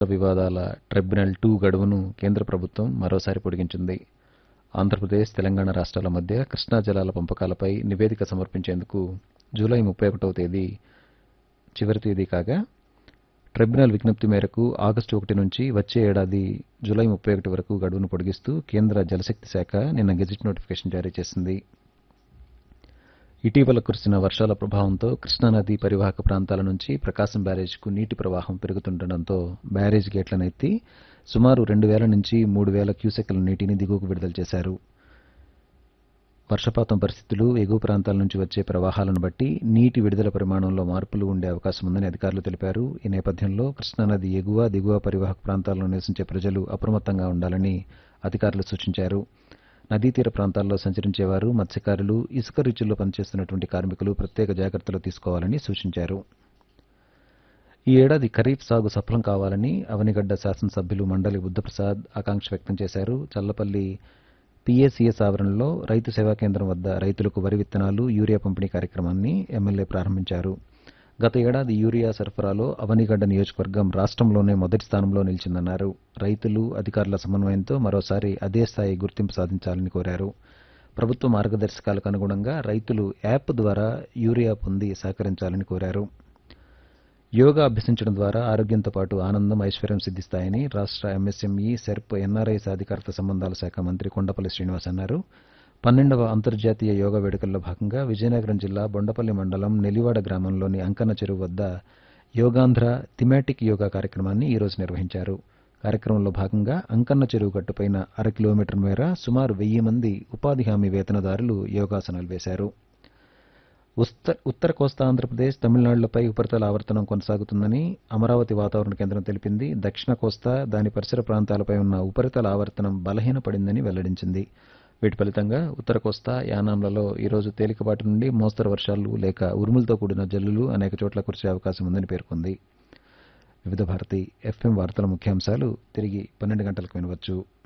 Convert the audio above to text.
వివాదాల tribunal two గడువును కేంద్ర ప్రభుత్వం మరోసారి పొడిగించింది ఆంధ్రప్రదేశ్ తెలంగాణ రాష్ట్రాల మధ్య కృష్ణా జలాల పంపకాలపై నివేదిక సమర్పించేందుకు జూలై ముప్పై ఒకటవ తేదీ చివరి తేదీ కాగా ట్రిబ్యునల్ విజ్ఞప్తి మేరకు ఆగస్టు ఒకటి నుంచి వచ్చే ఏడాది జూలై ముప్పై ఒకటి వరకు గడువును పొడిగిస్తూ కేంద్ర జలశక్తి శాఖ నిన్న గెజిట్ నోటిఫికేషన్ జారీ చేసింది ఇటీవల కురిసిన వర్షాల ప్రభావంతో కృష్ణానది పరివాహక ప్రాంతాల నుంచి ప్రకాశం బ్యారేజ్కు నీటి ప్రవాహం పెరుగుతుండటంతో బ్యారేజ్ గేట్లను ఎత్తి సుమారు రెండు వేల నుంచి మూడు వేల క్యూసెక్ల నీటిని దిగువకు విడుదల చేశారు వర్షపాతం పరిస్థితులు ఎగువ ప్రాంతాల నుంచి వచ్చే ప్రవాహాలను బట్టి నీటి విడుదల పరిమాణంలో మార్పులు ఉండే అవకాశం ఉందని అధికారులు తెలిపారు ఈ నేపథ్యంలో కృష్ణానది ఎగువ దిగువ పరివాహక ప్రాంతాల్లో నివసించే ప్రజలు అప్రమత్తంగా ఉండాలని అధికారులు సూచించారు నదీ తీర ప్రాంతాల్లో సంచరించేవారు మత్స్యకారులు ఇసుక రీచుల్లో పనిచేస్తున్నటువంటి కార్మికులు ప్రత్యేక జాగ్రత్తలు తీసుకోవాలని సూచించారు ఈ ఏడాది ఖరీఫ్ సాగు సఫలం కావాలని అవనిగడ్డ శాసనసభ్యులు మండలి బుద్ధప్రసాద్ ఆకాంక్ష వ్యక్తం చేశారు చల్లపల్లి పిఏసీఎస్ ఆవరణలో రైతు సేవా కేంద్రం వద్ద రైతులకు వరి విత్తనాలు యూరియా పంపిణీ కార్యక్రమాన్ని ఎమ్మెల్యే ప్రారంభించారు గత ఏడాది యూరియా సరఫరాలో అవనిగడ్డ నియోజకవర్గం రాష్ట్రంలోనే మొదటి స్థానంలో నిలిచిందన్నారు రైతులు అధికారుల సమన్వయంతో మరోసారి అదే స్థాయి గుర్తింపు సాధించాలని కోరారు ప్రభుత్వ మార్గదర్శకాలకు అనుగుణంగా రైతులు యాప్ ద్వారా యూరియా పొంది సహకరించాలని కోరారు యోగా అభ్యసించడం ద్వారా ఆరోగ్యంతో పాటు ఆనందం ఐశ్వర్యం సిద్ధిస్తాయని రాష్ట్ర ఎంఎస్ఎంఈ సెర్ప్ ఎన్ఆర్ఐ సాధికారత సంబంధాల శాఖ మంత్రి కొండపల్లి శ్రీనివాస్ అన్నారు పన్నెండవ అంతర్జాతీయ యోగా వేడుకల్లో భాగంగా విజయనగరం జిల్లా బొండపల్లి మండలం నెలివాడ గ్రామంలోని అంకన్న చెరువు వద్ద యోగాంధ్ర థిమాటిక్ యోగా కార్యక్రమాన్ని ఈరోజు నిర్వహించారు కార్యక్రమంలో భాగంగా అంకన్న చెరువు గట్టుపైన అర కిలోమీటర్ మేర సుమారు వెయ్యి మంది ఉపాధి హామీ వేతనదారులు యోగాసనాలు వేశారు ఉత్తర ఉత్తర కోస్తా ఆంధ్రప్రదేశ్ తమిళనాడులపై ఉపరితల ఆవర్తనం కొనసాగుతుందని అమరావతి వాతావరణ కేంద్రం తెలిపింది దక్షిణ కోస్తా దాని పరిసర ప్రాంతాలపై ఉన్న ఉపరితల ఆవర్తనం బలహీనపడిందని వెల్లడించింది వీటి ఫలితంగా ఉత్తర కోస్తా యానాంలలో ఈరోజు తేలికపాటి నుండి మోస్తరు వర్షాలు లేక ఉరుములతో కూడిన జల్లులు అనేక చోట్ల కురిసే అవకాశం ఉందని పేర్కొంది వివిధ భారతి ఎఫ్ఎం వార్తల ముఖ్యాంశాలు తిరిగి పన్నెండు గంటలకు వినవచ్చు